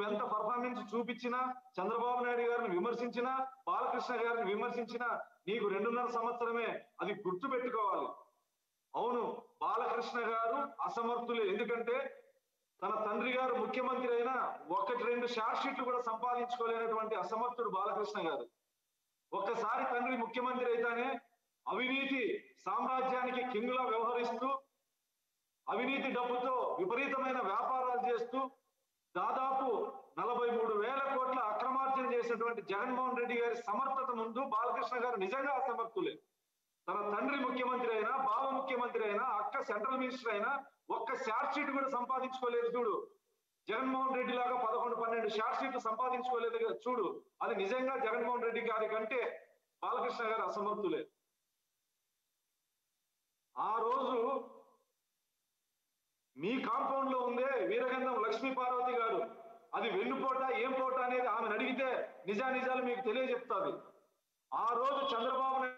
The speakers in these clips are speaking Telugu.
నువ్వెంత పర్ఫార్మెన్స్ చూపించినా చంద్రబాబు నాయుడు గారిని విమర్శించినా బాలకృష్ణ గారిని విమర్శించినా నీకు రెండున్నర సంవత్సరమే అది గుర్తు పెట్టుకోవాలి అవును బాలకృష్ణ గారు అసమర్థులే ఎందుకంటే తన తండ్రి గారు ముఖ్యమంత్రి అయినా ఒకటి రెండు షార్ట్ షీట్లు కూడా సంపాదించుకోలేనటువంటి అసమర్థుడు బాలకృష్ణ గారు ఒక్కసారి తండ్రి ముఖ్యమంత్రి అయితేనే అవినీతి సామ్రాజ్యానికి కింగ్లా వ్యవహరిస్తూ అవినీతి డబ్బుతో విపరీతమైన వ్యాపారాలు చేస్తూ దాదాపు నలభై మూడు వేల కోట్ల అక్రమార్జన చేసినటువంటి జగన్మోహన్ రెడ్డి గారి సమర్థత ముందు బాలకృష్ణ గారు నిజంగా అసమర్థులే తన తండ్రి ముఖ్యమంత్రి అయినా బావ ముఖ్యమంత్రి అయినా అక్క సెంట్రల్ మినిస్టర్ అయినా ఒక్క షార్ట్ షీట్ కూడా సంపాదించుకోలేదు చూడు జగన్మోహన్ రెడ్డి లాగా పదకొండు పన్నెండు షార్ట్ షీట్లు సంపాదించుకోలేదు కదా చూడు అది నిజంగా జగన్మోహన్ రెడ్డి గారి కంటే బాలకృష్ణ గారు అసమర్థులే ఆ రోజు మీ కాంపౌండ్ లో ఉందే వీరగంధం లక్ష్మీ పార్వతి గారు అది వెన్నుపోట ఏం పోట అనేది ఆమెను అడిగితే నిజా నిజాలు మీకు తెలియజెప్తాది ఆ రోజు చంద్రబాబు నాయుడు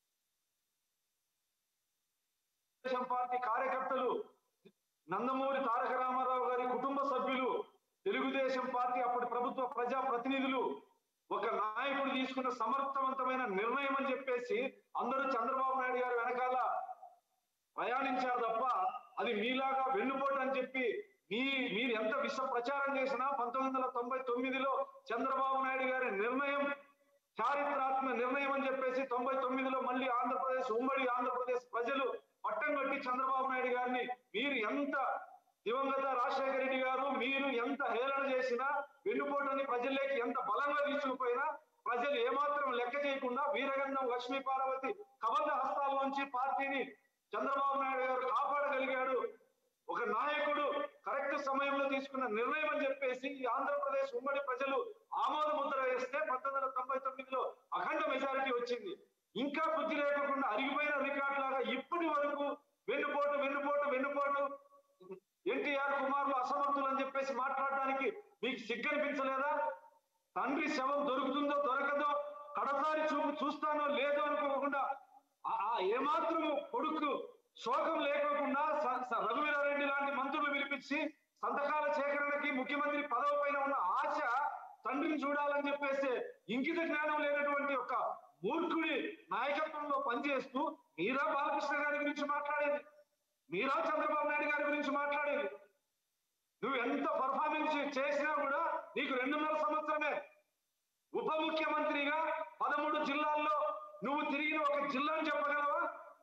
తెలుగుదేశం పార్టీ కార్యకర్తలు నందమూరి తారక రామారావు గారి కుటుంబ సభ్యులు తెలుగుదేశం పార్టీ అప్పటి ప్రభుత్వ ప్రజా ప్రతినిధులు ఒక నాయకుడు తీసుకున్న సమర్థవంతమైన నిర్ణయం అని చెప్పేసి అందరూ చంద్రబాబు నాయుడు గారి వెనకాల ప్రయాణించారు తప్ప అది మీలాగా వెన్నుపోటు అని చెప్పి మీ మీరు ఎంత విష ప్రచారం చేసినా పంతొమ్మిది వందల తొంభై తొమ్మిదిలో చంద్రబాబు నాయుడు గారి నిర్ణయం చారిత్రాత్మక నిర్ణయం అని చెప్పేసి తొంభై తొమ్మిదిలో మళ్ళీ ఆంధ్రప్రదేశ్ ఉమ్మడి ఆంధ్రప్రదేశ్ ప్రజలు పట్టం కట్టి చంద్రబాబు నాయుడు గారిని మీరు ఎంత దివంగత రాజశేఖర రెడ్డి గారు మీరు ఎంత హేళన చేసినా వెన్నుపోటని ప్రజల్లోకి ఎంత బలంగా తీసుకుపోయినా ప్రజలు ఏమాత్రం లెక్క చేయకుండా వీరగంధం లక్ష్మీ పార్వతి కబంధ హస్తాల్లోంచి పార్టీని చంద్రబాబు నాయుడు గారు కాపాడగలిగాడు ఒక నాయకుడు కరెక్ట్ సమయంలో తీసుకున్న నిర్ణయం అని చెప్పేసి ఈ ఆంధ్రప్రదేశ్ ఉమ్మడి ప్రజలు ఆమోద ముద్ర వేస్తే పంతొమ్మిది వందల తొంభై తొమ్మిదిలో అఖండ మెజారిటీ వచ్చింది ఇంకా బుద్ధి లేకుండా అరిగిపోయిన రికార్డు లాగా ఇప్పటి వరకు వెన్నుపోటు వెన్నుపోటు వెన్నుపోటు ఎన్టీఆర్ కుమార్లు అసమర్థులు అని చెప్పేసి మాట్లాడడానికి మీకు సిగ్గనిపించలేదా తండ్రి శవం దొరుకుతుందో దొరకదో కడసారి చూపు చూస్తానో లేదో అనుకోకుండా ఆ- ఆ ఏమాత్రం కొడుకు శోకం లేకోకుండా స- స- రఘువీరారెడ్డి లాంటి మంత్రులు పిలిపించి సంతకాల సేకరణకి ముఖ్యమంత్రి పదవి పైన ఉన్న ఆశ తండ్రిని చూడాలని చెప్పేసి ఇంకిత జ్ఞానం లేనటువంటి ఒక మూర్ఖుడి నాయకత్వంలో పనిచేస్తూ మీరా బాలకృష్ణ గారి గురించి మాట్లాడేది మీరా చంద్రబాబు నాయుడు గారి గురించి మాట్లాడేది నువ్వు ఎంత పర్ఫార్మెన్స్ చేసినా కూడా నీకు రెండున్నర సంవత్సరమే ఉప ముఖ్యమంత్రిగా పదమూడు జిల్లాల్లో నువ్వు తిరిగిన ఒక జిల్లాను చెప్పగలవా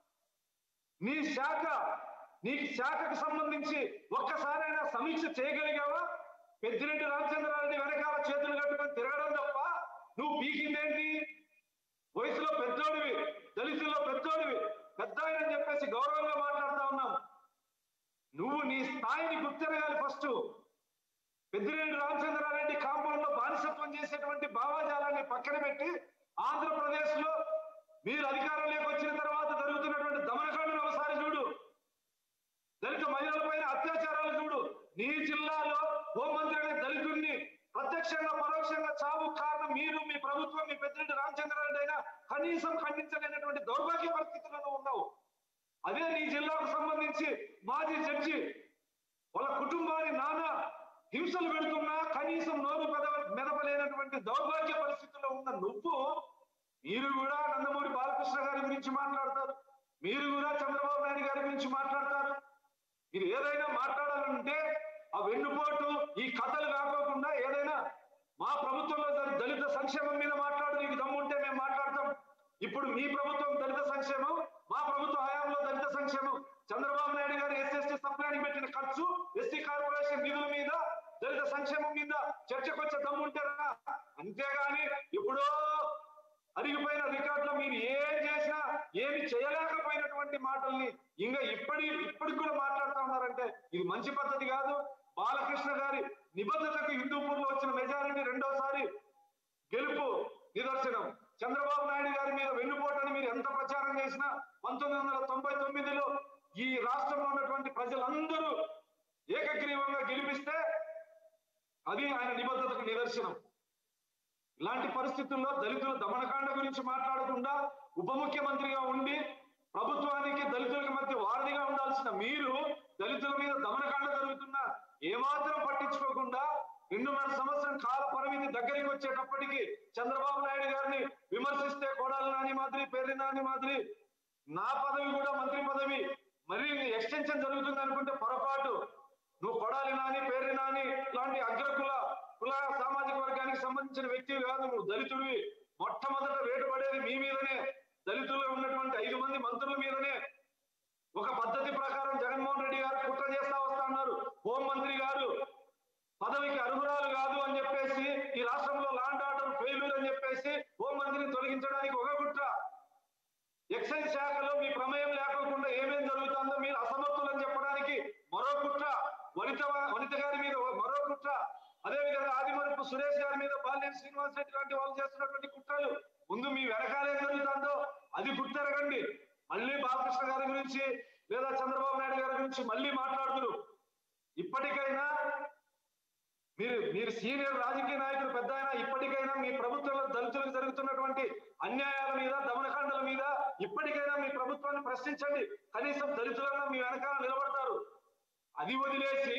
నీ శాఖ నీ శాఖకు సంబంధించి ఒక్కసారైనా సమీక్ష చేయగలిగావా పెద్దిరెడ్డి రామచంద్రారెడ్డి వెనకాల చేతులు కట్టుకొని తిరగడం తప్ప నువ్వు పీకిందేంటి వయసులో పెద్దోడివి దళితుల్లో పెద్దోడివి పెద్ద అని చెప్పేసి గౌరవంగా మాట్లాడుతా ఉన్నాం నువ్వు నీ స్థాయిని గుర్తిరగాలి ఫస్ట్ పెద్దిరెడ్డి రామచంద్రారెడ్డి కాంపౌండ్ లో బానిసత్వం చేసేటువంటి భావాజాలాన్ని పక్కన పెట్టి ఆంధ్రప్రదేశ్ లో మీరు అధికారంలోకి వచ్చిన తర్వాత జరుగుతున్నటువంటి దమనకాండను ఒకసారి చూడు దళిత మహిళల పైన అత్యాచారాలు చూడు నీ జిల్లాలో హోంమంత్రి అనే దళితుడిని ప్రత్యక్షంగా పరోక్షంగా చావు కారణం మీరు మీ ప్రభుత్వం మీ పెద్దిరెడ్డి రామచంద్రారెడ్డి అయినా కనీసం ఖండించలేనటువంటి దౌర్భాగ్య పరిస్థితుల్లో నువ్వు ఉన్నావు అదే నీ జిల్లాకు సంబంధించి మాజీ జడ్జి వాళ్ళ కుటుంబాన్ని నానా హింసలు పెడుతున్నా కనీసం నోరు పెదవ మెదపలేనటువంటి దౌర్భాగ్య పరిస్థితుల్లో ఉన్న నువ్వు మీరు కూడా నందమూరి బాలకృష్ణ గారి గురించి మాట్లాడతారు మీరు కూడా చంద్రబాబు నాయుడు గారి గురించి మాట్లాడతారు మీరు ఏదైనా మాట్లాడాలంటే ఆ వెన్నుపోటు ఈ కథలు కాకోకుండా ఏదైనా మా ప్రభుత్వంలో జరిగే దళిత సంక్షేమం మీద మాట్లాడు నీకు దమ్ముంటే మేము మాట్లాడతాం ఇప్పుడు మీ ప్రభుత్వం దళిత సంక్షేమం మా ప్రభుత్వ హయాంలో దళిత సంక్షేమం చంద్రబాబు నాయుడు గారు ఎస్ఎస్టీ సప్లానికి పెట్టిన ఖర్చు ఎస్టీ కార్పొరేషన్ నిధుల మీద దళిత సంక్షేమం మీద చర్చకు వచ్చే దమ్ముంటారా అంతేగాని ఇప్పుడు అరిగిపోయిన రికార్డులో మీరు ఏం చేసినా ఏమి చేయలేకపోయినటువంటి మాటల్ని ఇంకా ఇప్పటి ఇప్పటికి కూడా మాట్లాడుతా ఉన్నారంటే ఇది మంచి పద్ధతి కాదు బాలకృష్ణ గారి నిబద్ధతకు హిందూపూర్ లో వచ్చిన మెజారిటీ రెండోసారి గెలుపు నిదర్శనం చంద్రబాబు నాయుడు గారి మీద వెన్నుపోటని మీరు ఎంత ప్రచారం చేసినా పంతొమ్మిది వందల తొంభై తొమ్మిదిలో ఈ రాష్ట్రంలో ఉన్నటువంటి ప్రజలందరూ ఏకగ్రీవంగా గెలిపిస్తే అది ఆయన నిబద్ధతకు నిదర్శనం ఇలాంటి పరిస్థితుల్లో దళితుల దమనకాండ గురించి మాట్లాడకుండా ఉప ముఖ్యమంత్రిగా ఉండి ప్రభుత్వానికి దళితులకు మధ్య వారధిగా ఉండాల్సిన మీరు దళితుల మీద దమనకాండ జరుగుతున్నా ఏమాత్రం పట్టించుకోకుండా రెండున్నర సంవత్సరం కాల పరిమితి దగ్గరికి వచ్చేటప్పటికి చంద్రబాబు నాయుడు గారిని విమర్శిస్తే కొడాలి నాని మాదిరి పేర్లి నాని మాదిరి నా పదవి కూడా మంత్రి పదవి మరి ఎక్స్టెన్షన్ జరుగుతుంది అనుకుంటే పొరపాటు నువ్వు కొడాలి నాని పేర్లి నాని లాంటి అగ్రకుల కుల సామాజిక వర్గానికి సంబంధించిన వ్యక్తివి కాదు నువ్వు దళితుడివి మొట్టమొదట వేటు పడేది మీ మీదనే దళితుల్లో ఉన్నటువంటి ఐదు మంది మంత్రుల మీదనే ఒక పద్ధతి ప్రకారం జగన్మోహన్ రెడ్డి గారు కుట్ర చేస్తా వస్తా ఉన్నారు హోం మంత్రి గారు పదవికి అర్హురాలు కాదు అని చెప్పేసి ఈ రాష్ట్రంలో లాండ్ ఆర్డర్ ఫెయిల్యూర్ అని చెప్పేసి హోం మంత్రిని తొలగించడానికి ఒక కుట్ర ఎక్సైజ్ శాఖలో మీ ప్రమేయం లేకుండా ఏమేం జరుగుతుందో మీరు అసమర్థులని చెప్పడానికి మరో కుట్ర వనిత వనిత గారి మీద మరో కుట్ర అదే విధంగా ఆదిమరపు సురేష్ గారి మీద బాలినేని శ్రీనివాస్ రెడ్డి లాంటి వాళ్ళు చేస్తున్నటువంటి కుట్రలు ముందు మీ వెనకాల ఏం జరుగుతుందో అది గుర్తెరగండి మళ్ళీ బాలకృష్ణ గారి గురించి లేదా చంద్రబాబు నాయుడు గారి గురించి మళ్ళీ మాట్లాడుతున్నారు ఇప్పటికైనా మీరు మీరు సీనియర్ రాజకీయ నాయకులు పెద్ద అయినా ఇప్పటికైనా మీ ప్రభుత్వంలో దళితులకు జరుగుతున్నటువంటి అన్యాయాల మీద దమనకాండల మీద ఇప్పటికైనా మీ ప్రభుత్వాన్ని ప్రశ్నించండి కనీసం దళితులన్నా మీ వెనకాల నిలబడతారు అది వదిలేసి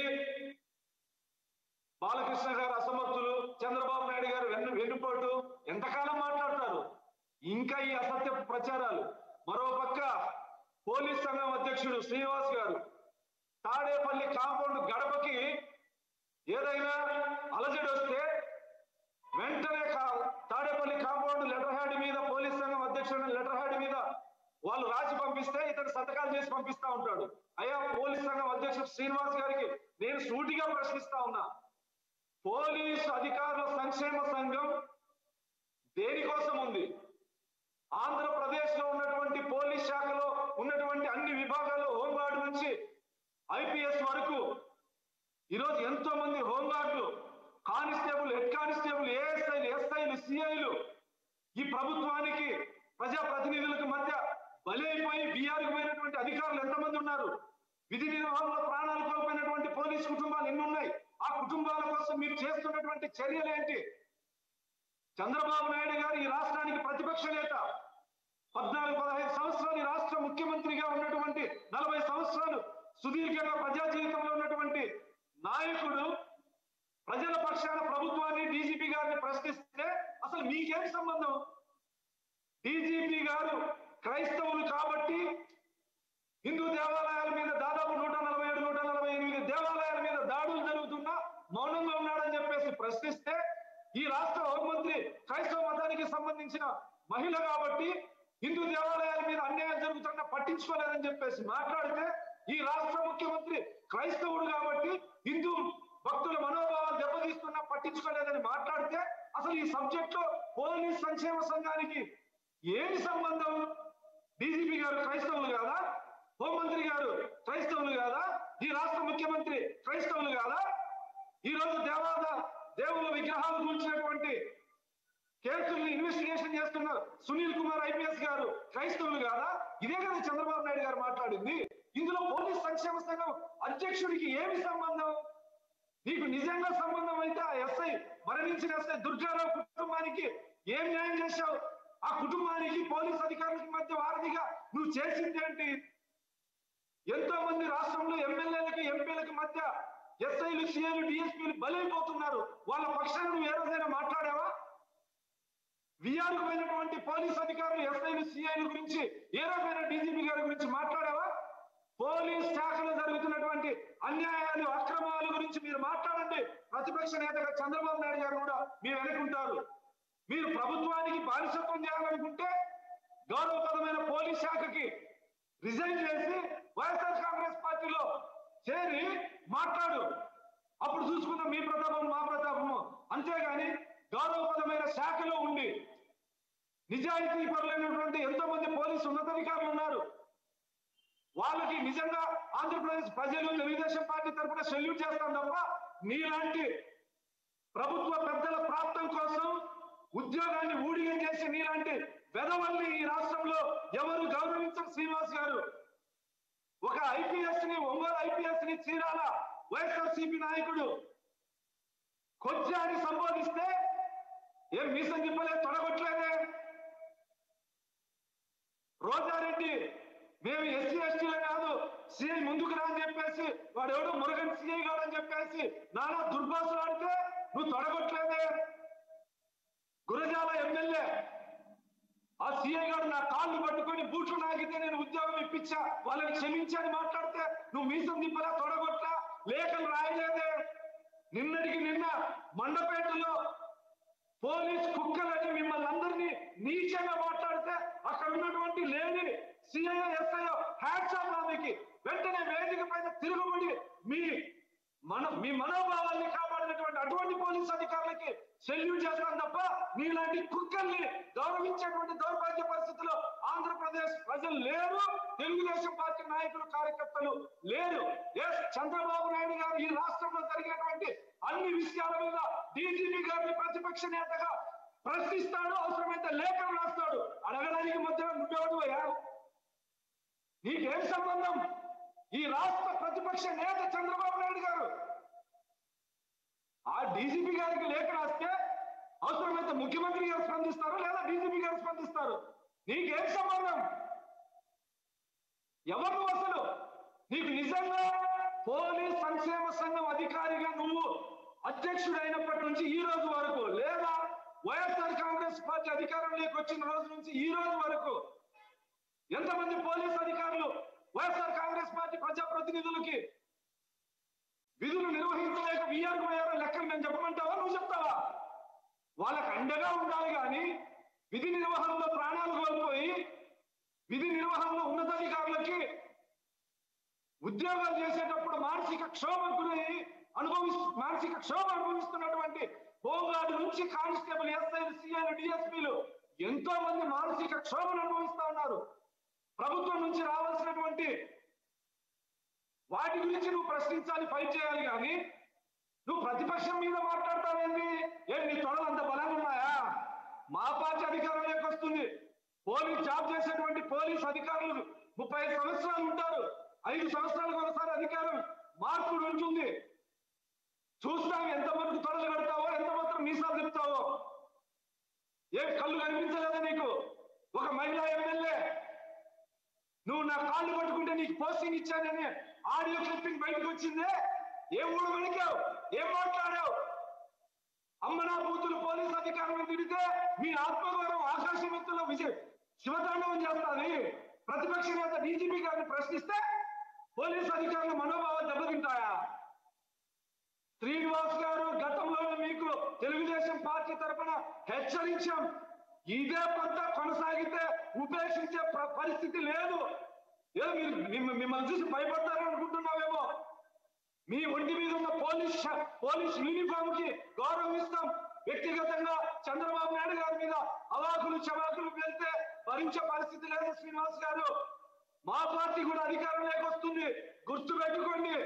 బాలకృష్ణ గారు అసమర్థులు చంద్రబాబు నాయుడు గారు వెన్ను వెన్నుపోటు ఎంతకాలం మాట్లాడతారు ఇంకా ఈ అసత్య ప్రచారాలు మరో పక్క పోలీస్ సంఘం అధ్యక్షుడు శ్రీనివాస్ గారు తాడేపల్లి కాంపౌండ్ గడపకి ఏదైనా అలజడి వస్తే వెంటనే కా- తాడేపల్లి కాంపౌండ్ లెటర్ హ్యాడ్ మీద పోలీస్ సంఘం అధ్యక్షుడు లెటర్ హ్యాడ్ మీద వాళ్ళు రాసి పంపిస్తే ఇతను సంతకాలు చేసి పంపిస్తా ఉంటాడు అయ్యా పోలీస్ సంఘం అధ్యక్షుడు శ్రీనివాస్ గారికి నేను సూటిగా ప్రశ్నిస్తా ఉన్నా పోలీసు అధికారుల సంక్షేమ సంఘం దేనికోసం ఉంది ఆంధ్రప్రదేశ్ లో ఉన్నటువంటి పోలీస్ శాఖలో ఉన్నటువంటి అన్ని విభాగాల్లో హోంగార్డు నుంచి ఐపీఎస్ వరకు ఈరోజు ఎంతో మంది హోంగార్డులు కానిస్టేబుల్ హెడ్ కానిస్టేబుల్ ఏఎస్ఐలు ఎస్ఐలు సిఐలు ఈ ప్రభుత్వానికి ప్రజా ప్రతినిధులకు మధ్య బలైపోయి బీఆర్కి పోయినటువంటి అధికారులు ఎంతమంది ఉన్నారు విధి నిర్వహణలో ప్రాణాలు కోల్పోయినటువంటి పోలీస్ కుటుంబాలు ఎన్ని ఉన్నాయి ఆ కుటుంబాల కోసం మీరు చేస్తున్నటువంటి చర్యలు ఏంటి చంద్రబాబు నాయుడు గారు ఈ రాష్ట్రానికి ప్రతిపక్ష నేత పద్నాలుగు పదహైదు సంవత్సరాలు ఈ రాష్ట్ర ముఖ్యమంత్రిగా ఉన్నటువంటి నలభై సంవత్సరాలు సుదీర్ఘంగా ప్రజా జీవితంలో ఉన్నటువంటి నాయకుడు ప్రజల పక్షాన ప్రభుత్వాన్ని డీజీపీ గారిని ప్రశ్నిస్తే అసలు మీకేం సంబంధం డీజీపీ గారు క్రైస్తవులు కాబట్టి హిందూ దేవాలయాల మీద దాదాపు నూట నలభై ఏడు నూట నలభై ఎనిమిది దేవాలయాల మీద దాడులు జరుగుతున్నా మౌనంగా ఉన్నాడని చెప్పేసి ప్రశ్నిస్తే ఈ రాష్ట్ర హోంమంత్రి క్రైస్తవ మతానికి సంబంధించిన మహిళ కాబట్టి హిందూ దేవాలయాల మీద అన్యాయం జరుగుతున్నా పట్టించుకోలేదని చెప్పేసి మాట్లాడితే ఈ రాష్ట్ర ముఖ్యమంత్రి క్రైస్తవుడు కాబట్టి హిందూ భక్తుల మనోభావాలు దెబ్బతీస్తున్నా పట్టించుకోలేదని మాట్లాడితే అసలు ఈ సబ్జెక్ట్ లో పోలీస్ సంక్షేమ సంఘానికి ఏమి సంబంధం డీజీపీ గారు క్రైస్తవులు కాదా హోంమంత్రి గారు క్రైస్తవులు కాదా ఈ రాష్ట్ర ముఖ్యమంత్రి క్రైస్తవులు కాదా ఈ రోజు దేవాద దేవుల విగ్రహాలు కూల్చినటువంటి కేసుల్ని ఇన్వెస్టిగేషన్ చేస్తున్న సునీల్ కుమార్ ఐపీఎస్ గారు క్రైస్తవులు కాదా ఇదే కదా చంద్రబాబు నాయుడు గారు మాట్లాడింది ఇందులో పోలీస్ సంక్షేమ సంఘం అధ్యక్షుడికి ఏమి సంబంధం నీకు నిజంగా సంబంధం అయితే ఆ ఎస్ఐ మరణించిన ఎస్ఐ దుర్గారావు కుటుంబానికి ఏం న్యాయం చేశావు ఆ కుటుంబానికి పోలీస్ అధికారులకి మధ్య వారధిగా నువ్వు చేసింది ఏంటి ఎంతో మంది రాష్ట్రంలో ఎమ్మెల్యేలకి ఎంపీలకి మధ్య ఎస్ఐలు సిఐలు డిఎస్పీలు బలైపోతున్నారు వాళ్ళ పక్షాన్ని నువ్వు ఏ రోజైనా మాట్లాడావా విఆర్ పోయినటువంటి పోలీస్ అధికారులు ఎస్ఐలు సిఐలు గురించి ఏ రకమైన డీజీపీ గారి గురించి మాట్లాడావా పోలీస్ శాఖలో జరుగుతున్నటువంటి అన్యాయాలు అక్రమాల గురించి మీరు మాట్లాడండి ప్రతిపక్ష నేతగా చంద్రబాబు నాయుడు గారు కూడా మీ వెనుకుంటారు మీరు ప్రభుత్వానికి బానిసత్వం చేయాలనుకుంటే గౌరవప్రదమైన పోలీస్ శాఖకి రిజైన్ చేసి వైఎస్ఆర్ కాంగ్రెస్ పార్టీలో చేరి మాట్లాడు అప్పుడు చూసుకుందాం మీ ప్రతాపం మా ప్రతాపము అంతేగాని గౌరవప్రదమైన శాఖలో ఉండి నిజాయితీ పరులైనటువంటి ఎంతో మంది పోలీసు ఉన్నతాధికారులు ఉన్నారు వాళ్ళకి నిజంగా ఆంధ్రప్రదేశ్ ప్రజలు తెలుగుదేశం పార్టీ తరఫున సెల్యూట్ చేస్తాం తప్ప నీలాంటి ప్రభుత్వ పెద్దల ప్రాప్తం కోసం ఉద్యోగాన్ని ఊడిగం చేసి నీలాంటి వెధవల్ని ఈ రాష్ట్రంలో ఎవరు గౌరవించరు శ్రీనివాస్ గారు ఒక ఐపీఎస్ ని ఒంగోలు ఐపీఎస్ ని చీరాల వైఎస్ఆర్సీపీ నాయకుడు కొద్దిని సంబోధిస్తే ఏం మీసం తిప్పలే తొడగొట్టలేదే రోజారెడ్డి మేము ఎస్సీ ఎస్టీలో కాదు సిఐ ముందుకు రా అని చెప్పేసి వాడు ఎవడో మురుగన్ సిఐ గాడు అని చెప్పేసి నానా దుర్భాషలు ఆడితే నువ్వు తొడగొట్టలేదే గురజాల ఎమ్మెల్యే ఆ సీఐ గారు నా కాళ్ళు పట్టుకొని బూట్లు నాగితే నేను ఉద్యోగం ఇప్పించా వాళ్ళని క్షమించని మాట్లాడితే నువ్వు మీసం దింపలా తొడగొట్లా లేఖలు రాయలేదే నిన్నటికి నిన్న మండపేటలో పోలీస్ కుక్కలని మిమ్మల్ని అందరినీ నీచంగా మాట్లాడితే అక్కడ ఉన్నటువంటి lady CI SI hats off ఆమెకి వెంటనే వేదిక పైన తిరుగుబడి మీ మన మీ మనోభావాల్ని కాపాడినటువంటి అటువంటి పోలీస్ అధికారులకి సెల్యూట్ చేస్తాను తప్ప మీలాంటి కుక్కల్ని గౌరవించేటువంటి దౌర్భాగ్య పరిస్థితిలో ఆంధ్రప్రదేశ్ ప్రజలు లేరు తెలుగుదేశం పార్టీ నాయకులు కార్యకర్తలు లేరు ఎస్ చంద్రబాబు నాయుడు గారు ఈ రాష్ట్రంలో జరిగినటువంటి అన్ని విషయాల మీద డీజీపీ గారిని ప్రతిపక్ష నేతగా ప్రశ్నిస్తాడు అవసరమైతే లేఖలు రాస్తాడు అడగడానికి మధ్య నువ్వెవడువయ్యా నీకేం సంబంధం ఈ రాష్ట్ర ప్రతిపక్ష నేత చంద్రబాబు నాయుడు గారు ఆ డీజీపీ గారికి లేఖ రాస్తే అవసరమైతే ముఖ్యమంత్రి గారు స్పందిస్తారు లేదా డీజీపీ గారు స్పందిస్తారు నీకేం సంబంధం ఎవరు నువ్వు అసలు నీకు నిజంగా పోలీస్ సంక్షేమ సంఘం అధికారిగా నువ్వు అధ్యక్షుడైనప్పటి నుంచి ఈ రోజు వరకు లేదా వైఎస్ఆర్ కాంగ్రెస్ పార్టీ అధికారంలోకి వచ్చిన రోజు నుంచి ఈ రోజు వరకు ఎంతమంది పోలీస్ అధికారులు వైఎస్ఆర్ కాంగ్రెస్ పార్టీ ప్రజాప్రతినిధులకి విధులు నిర్వహించలేక వీఆర్ పోయారో లెక్కలు నేను చెప్పమంటావా నువ్వు చెప్తావా వాళ్ళకి అండగా ఉండాలి కానీ విధి నిర్వహణలో ప్రాణాలు కోల్పోయి విధి నిర్వహణలో ఉన్నతాధికారులకి ఉద్యోగాలు చేసేటప్పుడు మానసిక క్షోభకు గురై అనుభవిస్తూ మానసిక క్షోభ అనుభవిస్తున్నటువంటి హోంగార్డు నుంచి కానిస్టేబుల్ ఎస్ఐలు సిఐలు డిఎస్పీలు ఎంతో మంది మానసిక క్షోభను అనుభవిస్తా ఉన్నారు ప్రభుత్వం నుంచి రావాల్సినటువంటి వాటి గురించి నువ్వు ప్రశ్నించాలి ఫైట్ చేయాలి కానీ నువ్వు ప్రతిపక్షం మీద మాట్లాడతావేంది ఏం నీ తొడలు అంత బలంగా ఉన్నాయా మా పార్టీ అధికారంలోకి వస్తుంది పోలీస్ జాబ్ చేసేటువంటి పోలీస్ అధికారులు ముప్పై ఐదు సంవత్సరాలు ఉంటారు ఐదు సంవత్సరాలకు ఒకసారి అధికారం మార్పు ఉంటుంది చూస్తాం ఎంత వరకు తొడలు కడతావో ఎంత మాత్రం మీసాలు చెప్తావో ఏం కళ్ళు కనిపించలేదా నీకు ఒక మహిళా ఎమ్మెల్యే నువ్వు నా కాళ్ళు పట్టుకుంటే నీకు పోస్టింగ్ ఇచ్చానని ఆడియో క్లిప్పింగ్ బయటకు వచ్చిందే ఏం ఊడు వెలికావు ఏం మాట్లాడావు అమ్మ నా కూతురు పోలీస్ అధికారులను తిడితే మీ ఆత్మగౌరవం ఆకాశమెత్తులో విజయ శివతాండవం చేస్తాది ప్రతిపక్ష నేత డీజీపీ గారిని ప్రశ్నిస్తే పోలీస్ అధికారుల మనోభావాలు దెబ్బతింటాయా శ్రీనివాస్ గారు గతంలో మీకు తెలుగుదేశం పార్టీ తరఫున హెచ్చరించాం ఇదే పంత కొనసాగితే ఉపేక్షించే ప్ర- పరిస్థితి లేదు ఏదో మీరు మిమ్మ- మిమ్మల్ని చూసి భయపడతారని అనుకుంటున్నావేమో మీ ఒంటి మీద ఉన్న పోలీస్ ష- పోలీస్ యూనిఫామ్ కి గౌరవిస్తాం వ్యక్తిగతంగా చంద్రబాబు నాయుడు గారి మీద అవాకులు చవాకులు వెళ్తే భరించే పరిస్థితి లేదు శ్రీనివాస్ గారు మా పార్టీ కూడా అధికారంలోకి వస్తుంది గుర్తు పెట్టుకోండి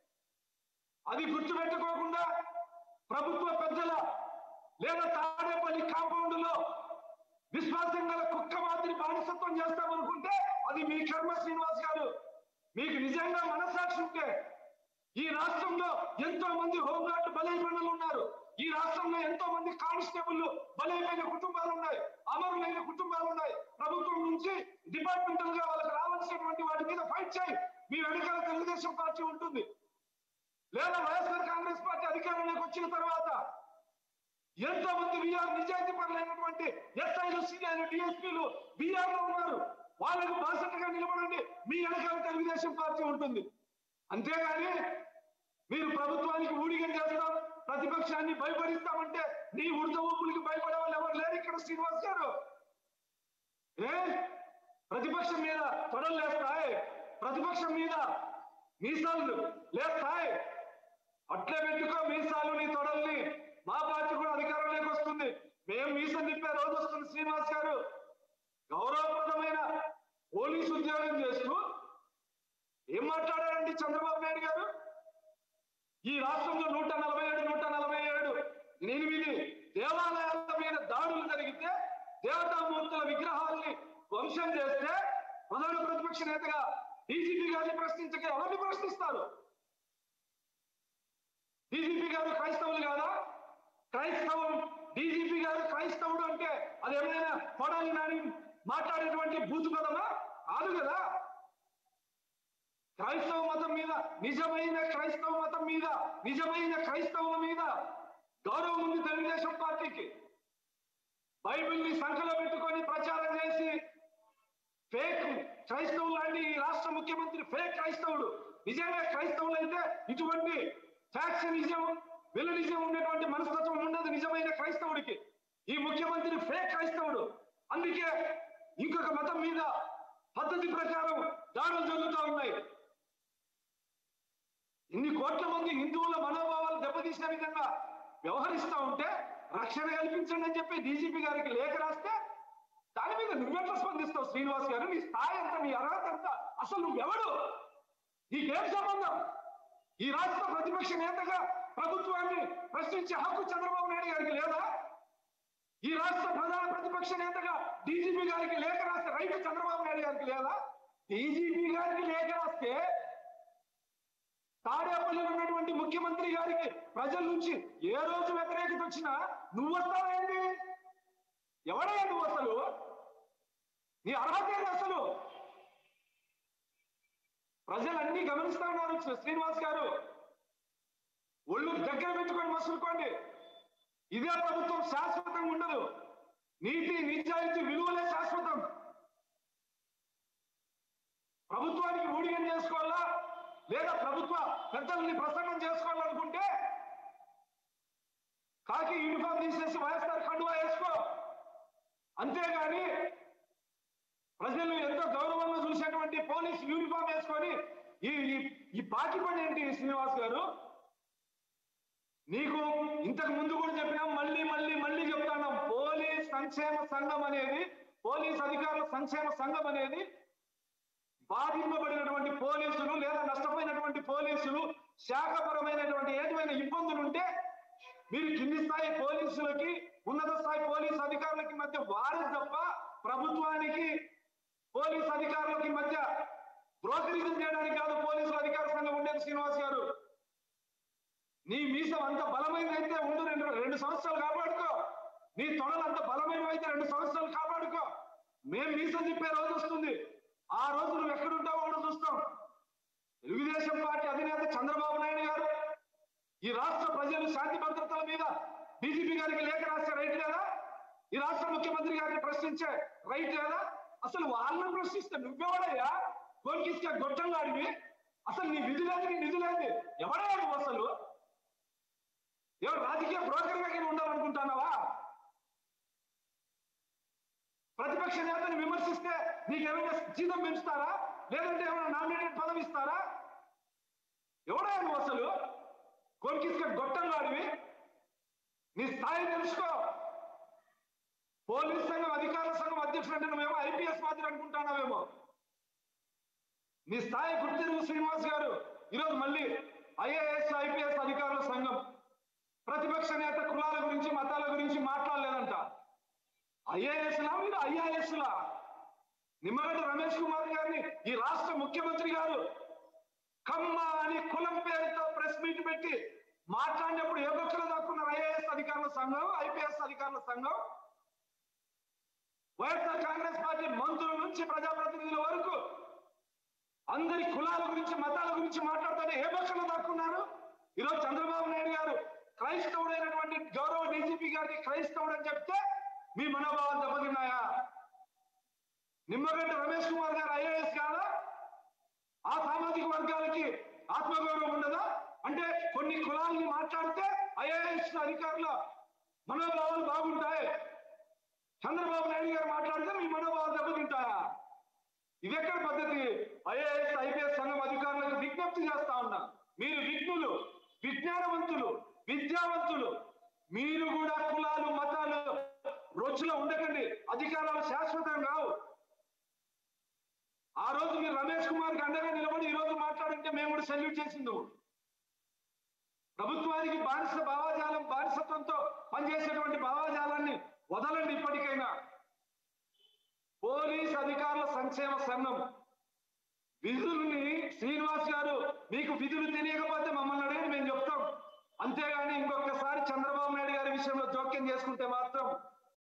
అది గుర్తు పెట్టుకోకుండా ప్రభుత్వ పెద్దల లేదా తాడేపల్లి కాంపౌండ్ లో విశ్వాసం గల కుక్క మాదిరి బానిసత్వం చేస్తామనుకుంటే అది మీ కర్మ శ్రీనివాస్ గారు మీకు నిజంగా మనసాక్షి ఉంటే ఈ రాష్ట్రంలో ఎంతో మంది హోంగార్డు బలైపోయిన ఉన్నారు ఈ రాష్ట్రంలో ఎంతో మంది కానిస్టేబుల్ బలైపోయిన కుటుంబాలు ఉన్నాయి అమరులైన కుటుంబాలు ఉన్నాయి ప్రభుత్వం నుంచి డిపార్ట్మెంటల్ గా వాళ్ళకి రావాల్సినటువంటి వాటి మీద ఫైట్ చేయి మీ వెనకాల తెలుగుదేశం పార్టీ ఉంటుంది లేదా వైఎస్ఆర్ కాంగ్రెస్ పార్టీ అధికారంలోకి వచ్చిన తర్వాత ఎంతో మంది విఆర్ నిజాయితీ పరులైనటువంటి ఎస్ఐలు సిఐలు డిఎస్పీలు బీఆర్ లో ఉన్నారు వాళ్ళకు బాసటగా నిలబడండి మీ వెనకాల తెలుగుదేశం పార్టీ ఉంటుంది అంతేగాని మీరు ప్రభుత్వానికి ఊడిగం చేస్తాం ప్రతిపక్షాన్ని భయపడిస్తామంటే నీ ఉడత ఊపులకి భయపడే వాళ్ళు ఎవరు లేరు ఇక్కడ శ్రీనివాస్ గారు ఏ ప్రతిపక్షం మీద తొడలు లేస్తాయి ప్రతిపక్షం మీద మీసాలు లేస్తాయి అట్లే పెట్టుకో మీసాలు నీ తొడల్ని మా పార్టీ కూడా అధికారంలోకి వస్తుంది మేము మీసం తిప్పే రోజు వస్తుంది శ్రీనివాస్ గారు గౌరవప్రదమైన పోలీసు ఉద్యోగం చేస్తూ ఏం మాట్లాడారండి చంద్రబాబు నాయుడు గారు ఈ రాష్ట్రంలో నూట నలభై ఏడు నూట నలభై ఏడు ఎనిమిది దేవాలయాల మీద దాడులు జరిగితే దేవతామూర్తుల విగ్రహాల్ని ధ్వంసం చేస్తే ప్రధాన ప్రతిపక్ష నేతగా డీజీపీ గారిని ప్రశ్నించక ఎవరిని ప్రశ్నిస్తారు డీజీపీ గారు క్రైస్తవులు కాదా క్రైస్తవం డీజీపీ గారు క్రైస్తవుడు అంటే అది ఏమైనా కొడాలి నాని మాట్లాడేటువంటి బూతు పదమా కాదు కదా క్రైస్తవ మతం మీద నిజమైన క్రైస్తవ మతం మీద నిజమైన క్రైస్తవుల మీద గౌరవం ఉంది తెలుగుదేశం పార్టీకి బైబిల్ని సంఖలో పెట్టుకొని ప్రచారం చేసి ఫేక్ క్రైస్తవులు లాంటి ఈ రాష్ట్ర ముఖ్యమంత్రి ఫేక్ క్రైస్తవుడు నిజంగా క్రైస్తవులు అయితే ఇటువంటి ఫ్యాక్షనిజం విలనిజం ఉన్నటువంటి మనస్తత్వం ఉండదు నిజమైన క్రైస్తవుడికి ఈ ముఖ్యమంత్రి ఫేక్ క్రైస్తవుడు అందుకే ఇంకొక మతం మీద పద్ధతి ప్రకారం దాడులు జరుగుతూ ఉన్నాయి ఇన్ని కోట్ల మంది హిందువుల మనోభావాలు దెబ్బతీసిన విధంగా వ్యవహరిస్తా ఉంటే రక్షణ కల్పించండి అని చెప్పి డీజీపీ గారికి లేఖ రాస్తే దాని మీద నువ్వెట్లా స్పందిస్తావు శ్రీనివాస్ గారు నీ స్థాయి ఎంత నీ అర్హత ఎంత అసలు నువ్వెవడు నీకేం సంబంధం ఈ రాష్ట్ర ప్రతిపక్ష నేతగా ప్రభుత్వాన్ని ప్రశ్నించే హక్కు చంద్రబాబు నాయుడు గారికి లేదా ఈ రాష్ట్ర ప్రధాన ప్రతిపక్ష నేతగా డీజీపీ గారికి లేఖ రాస్తే రైతు చంద్రబాబు నాయుడు గారికి లేదా డీజీపీ గారికి లేఖ రాస్తే తాడేపల్లిలో ఉన్నటువంటి ముఖ్యమంత్రి గారికి ప్రజల నుంచి ఏ రోజు వ్యతిరేకత వచ్చినా నువ్వు వస్తావేంటి ఎవడయ్యా నువ్వు అసలు నీ అర్హత ఏంటి అసలు ప్రజలన్నీ గమనిస్తా ఉన్నారు శ్రీనివాస్ గారు ఒళ్ళు దగ్గర పెట్టుకొని మసులుకోండి ఇదే ప్రభుత్వం శాశ్వతంగా ఉండదు నీతి నిజాయితీ విలువలే శాశ్వతం ప్రభుత్వానికి ఊడిగం చేసుకోవాలా లేదా ప్రభుత్వ పెద్దల్ని ప్రసన్నం చేసుకోవాలనుకుంటే కాకి యూనిఫామ్ తీసేసి వైఎస్ఆర్ కండువా వేసుకో అంతేగాని ప్రజలు ఎంతో గౌరవంగా చూసేటువంటి పోలీస్ యూనిఫామ్ వేసుకొని ఈ ఈ- ఈ పాకి పని ఏంటి శ్రీనివాస్ గారు నీకు ఇంతకు ముందు కూడా చెప్పినాం మళ్ళీ మళ్ళీ మళ్ళీ చెప్తాను పోలీస్ సంక్షేమ సంఘం అనేది పోలీస్ అధికారుల సంక్షేమ సంఘం అనేది బాధింపబడినటువంటి పోలీసులు లేదా నష్టపోయినటువంటి పోలీసులు శాఖపరమైనటువంటి ఏదైనా ఇబ్బందులు ఉంటే మీరు కింది స్థాయి పోలీసులకి ఉన్నత స్థాయి పోలీస్ అధికారులకి మధ్య వారే తప్ప ప్రభుత్వానికి పోలీస్ అధికారులకి మధ్య బ్రోకరిజం చేయడానికి కాదు పోలీసుల అధికార సంఘం ఉండేది శ్రీనివాస్ గారు నీ మీసం అంత బలమైనదైతే ఉండు రెండు రెండు సంవత్సరాలు కాపాడుకో నీ తొడలు అంత బలమైనవైతే రెండు సంవత్సరాలు కాపాడుకో మేం మీసం తిప్పే రోజు వస్తుంది ఆ రోజు నువ్వు ఎక్కడుంటావో కూడా చూస్తాం తెలుగుదేశం పార్టీ అధినేత చంద్రబాబు నాయుడు గారు ఈ రాష్ట్ర ప్రజలు శాంతి భద్రతల మీద డీజీపీ గారికి లేఖ రాసే రైట్ లేదా ఈ రాష్ట్ర ముఖ్యమంత్రి గారిని ప్రశ్నించే రైట్ లేదా అసలు వాళ్ళని ప్రశ్నిస్తే నువ్వెవడయ్యా కోరికిస్తే గొట్టంగాడివి అసలు నీ విధి లేదు నీ నిధి లేదు ఎవడయ్యా నువ్వు అసలు ఎవరు రాజకీయ బ్రోకర్ గా ఉండాలనుకుంటున్నావా ప్రతిపక్ష నేతని విమర్శిస్తే నీకేమైనా జీతం పెంచుతారా లేదంటే ఏమైనా నామినేటెడ్ పదవి ఇస్తారా ఎవడా నువ్వు అసలు కొరికిసుక గొట్టంగాడివి నీ స్థాయి తెలుసుకో పోలీస్ సంఘం అధికారుల సంఘం అధ్యక్షుడు అంటే నువ్వేమో ఐపీఎస్ మాదిరి అనుకుంటున్నావేమో నీ స్థాయి గుర్తిరుగు శ్రీనివాస్ గారు ఈరోజు మళ్ళీ ఐఏఎస్ ఐపీఎస్ అధికారుల సంఘం ప్రతిపక్ష నేత కులాల గురించి మతాల గురించి మాట్లాడలేదంట ఐఏఎస్ లా మీరు ఐఆర్ఎస్ లా నిమ్మగడ్డ రమేష్ కుమార్ గారిని ఈ రాష్ట్ర ముఖ్యమంత్రి గారు కమ్మ అని కులం పేరుతో ప్రెస్ మీట్ పెట్టి మాట్లాడినప్పుడు ఏ పక్షులు దాక్కున్నారు ఐఏఎస్ అధికారుల సంఘం ఐపీఎస్ అధికారుల సంఘం వైఎస్ఆర్ కాంగ్రెస్ పార్టీ మంత్రుల నుంచి ప్రజాప్రతినిధుల వరకు అందరి కులాల గురించి మతాల గురించి మాట్లాడుతుంటే ఏ పక్షంలో దాక్కున్నారు ఈరోజు చంద్రబాబు నాయుడు గారు క్రైస్తవుడైనటువంటి గౌరవ డీజీపీ గారికి క్రైస్తవుడు అని చెప్తే మీ మనోభావాలు దెబ్బతిన్నాయా నిమ్మగడ్డ రమేష్ కుమార్ గారు ఐఏఎస్ కాదా ఆ సామాజిక వర్గాలకి ఆత్మగౌరవం ఉండదా అంటే కొన్ని కులాలని మాట్లాడితే ఐఏఎస్ అధికారుల మనోభావాలు బాగుంటాయి చంద్రబాబు నాయుడు గారు మాట్లాడితే మీ మనోభావాలు దెబ్బతింటాయా ఇది ఎక్కడ పద్ధతి ఐఏఎస్ ఐపీఎస్ సంఘం అధికారులకు విజ్ఞప్తి చేస్తా ఉన్నా మీరు విఘ్నులు విజ్ఞానవంతులు విద్యావంతులు మీరు కూడా కులాలు మతాలు రోజులో ఉండకండి అధికారాలు శాశ్వతం కావు ఆ రోజు మీరు రమేష్ కుమార్ కి అండగా నిలబడి ఈ రోజు మాట్లాడుంటే మేము కూడా సెల్యూట్ చేసిండు ప్రభుత్వానికి బానిస భావాజాలం బానిసత్వంతో పనిచేసేటువంటి భావాజాలాన్ని వదలండి ఇప్పటికైనా పోలీస్ అధికారుల సంక్షేమ సంఘం విధుల్ని శ్రీనివాస్ గారు మీకు విధులు తెలియకపోతే మమ్మల్ని అడిగి మేము చెప్తాం అంతేగాని ఇంకొకసారి చంద్రబాబు నాయుడు గారి విషయంలో జోక్యం చేసుకుంటే మాత్రం